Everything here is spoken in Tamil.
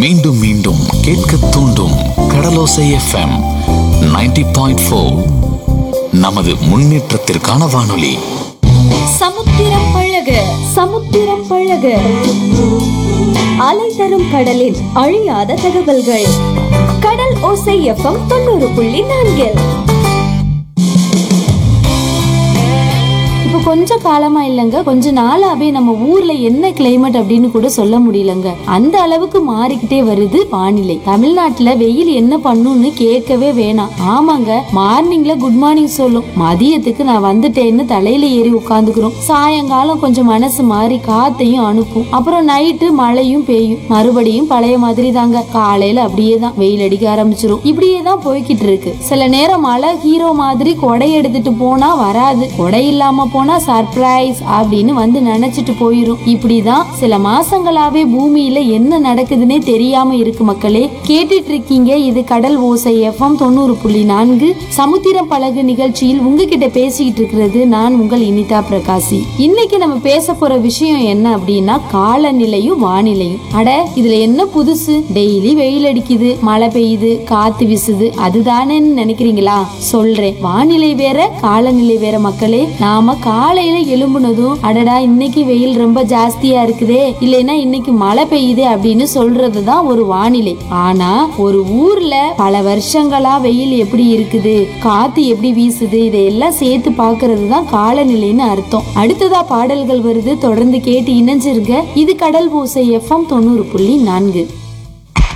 மீண்டும் மீண்டும் கேட்க தூண்டும் கடலோசை எஃப்எம் 90.4 பாயிண்ட் நமது முன்னேற்றத்திற்கான வானொலி சமுத்திரம் பழக சமுத்திரம் பழக அலை தரும் கடலில் அழியாத தகவல்கள் கடல் ஓசை எஃப்எம் தொண்ணூறு புள்ளி நான்கில் இப்போ கொஞ்ச காலமா இல்லைங்க கொஞ்ச நாளாவே நம்ம ஊர்ல என்ன கிளைமேட் அப்படின்னு கூட சொல்ல முடியலங்க அந்த அளவுக்கு மாறிக்கிட்டே வருது வானிலை தமிழ்நாட்டுல வெயில் என்ன பண்ணுன்னு கேட்கவே வேணாம் ஆமாங்க மார்னிங்ல குட் மார்னிங் சொல்லும் மதியத்துக்கு நான் வந்துட்டேன்னு தலையில ஏறி உட்காந்துக்கிறோம் சாயங்காலம் கொஞ்சம் மனசு மாறி காத்தையும் அனுப்பும் அப்புறம் நைட்டு மழையும் பெய்யும் மறுபடியும் பழைய மாதிரி தாங்க காலையில அப்படியே தான் வெயில் அடிக்க ஆரம்பிச்சிரும் இப்படியே தான் போய்கிட்டு இருக்கு சில நேரம் மழை ஹீரோ மாதிரி கொடை எடுத்துட்டு போனா வராது கொடை இல்லாம போனா சர்ப்ரைஸ் அப்படின்னு வந்து நினைச்சிட்டு போயிரும் இப்படிதான் சில மாசங்களாவே பூமியில என்ன நடக்குதுன்னே தெரியாம இருக்கு மக்களே கேட்டுட்டு இருக்கீங்க இது கடல் ஓசை எஃப்எம் தொண்ணூறு புள்ளி நான்கு சமுத்திரம் பழகு நிகழ்ச்சியில் உங்ககிட்ட பேசிக்கிட்டு இருக்கிறது நான் உங்கள் இனிதா பிரகாசி இன்னைக்கு நம்ம பேச போற விஷயம் என்ன அப்படின்னா காலநிலையும் வானிலையும் அட இதுல என்ன புதுசு டெய்லி வெயில் அடிக்குது மழை பெய்யுது காத்து வீசுது அதுதானேன்னு நினைக்கிறீங்களா சொல்றேன் வானிலை வேற காலநிலை வேற மக்களே நாம காலையில எழும்புனதும் அடடா இன்னைக்கு வெயில் ரொம்ப ஜாஸ்தியா இருக்குதே இல்லைன்னா இன்னைக்கு மழை பெய்யுதே அப்படின்னு சொல்றதுதான் ஒரு வானிலை ஆனா ஒரு ஊர்ல பல வருஷங்களா வெயில் எப்படி இருக்குது காத்து எப்படி வீசுது இதையெல்லாம் சேர்த்து பாக்குறது தான் காலநிலைன்னு அர்த்தம் அடுத்ததா பாடல்கள் வருது தொடர்ந்து கேட்டு இணைஞ்சிருங்க இது கடல் ஓசை எஃப்எம் தொண்ணூறு புள்ளி நான்கு